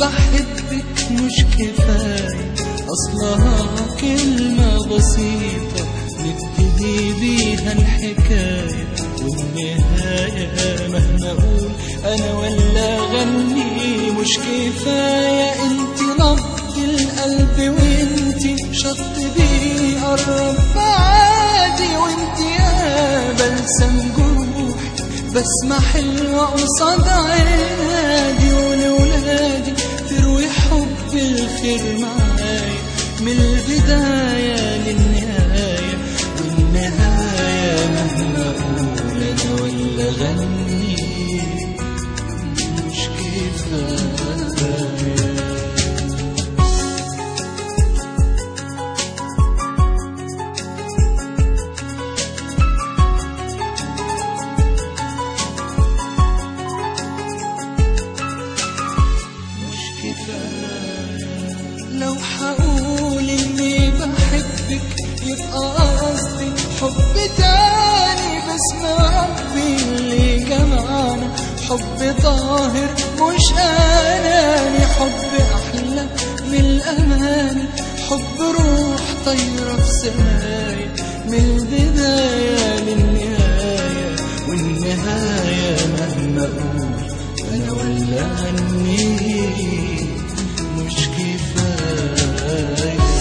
بحبك مش كفاية أصلها كلمة بسيطة نبتدي بيها الحكاية والنهاية مهما أقول أنا ولا أغني مش كفاية انت نبض القلب وانت شط بيقرب بعادي وانت يا بلسم جروحي بسمة حلوة قصاد عينادي ولولادي تروي حب الخير معايا من البداية للنهاية والنهاية مهما أقول أنا ولا أغني مش كفاية مش كفاية لو حقول اني بحبك يبقى قصدي حب تاني بس ما ربي اللي جمعنا حب طاهر مش اناني حب احلى من الاماني حب روح طايرة في سمايا من البداية للنهاية والنهاية مهما اقول انا ولا عني مش كفاية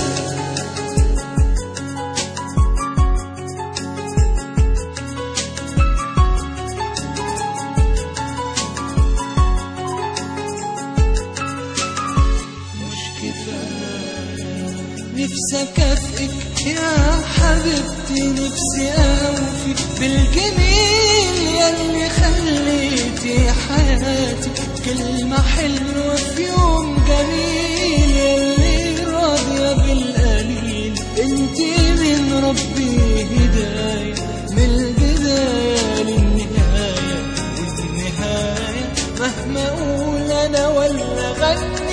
مش كفاية نفسي أكافئك يا حبيبتي نفسي أوفي بالجميل يلي خليتي حياتي كلمة حلوة في يوم جميل يلي راضية بالقليل انتي من ربي هداية من البداية للنهاية والنهاية مهما أقول أنا ولا غني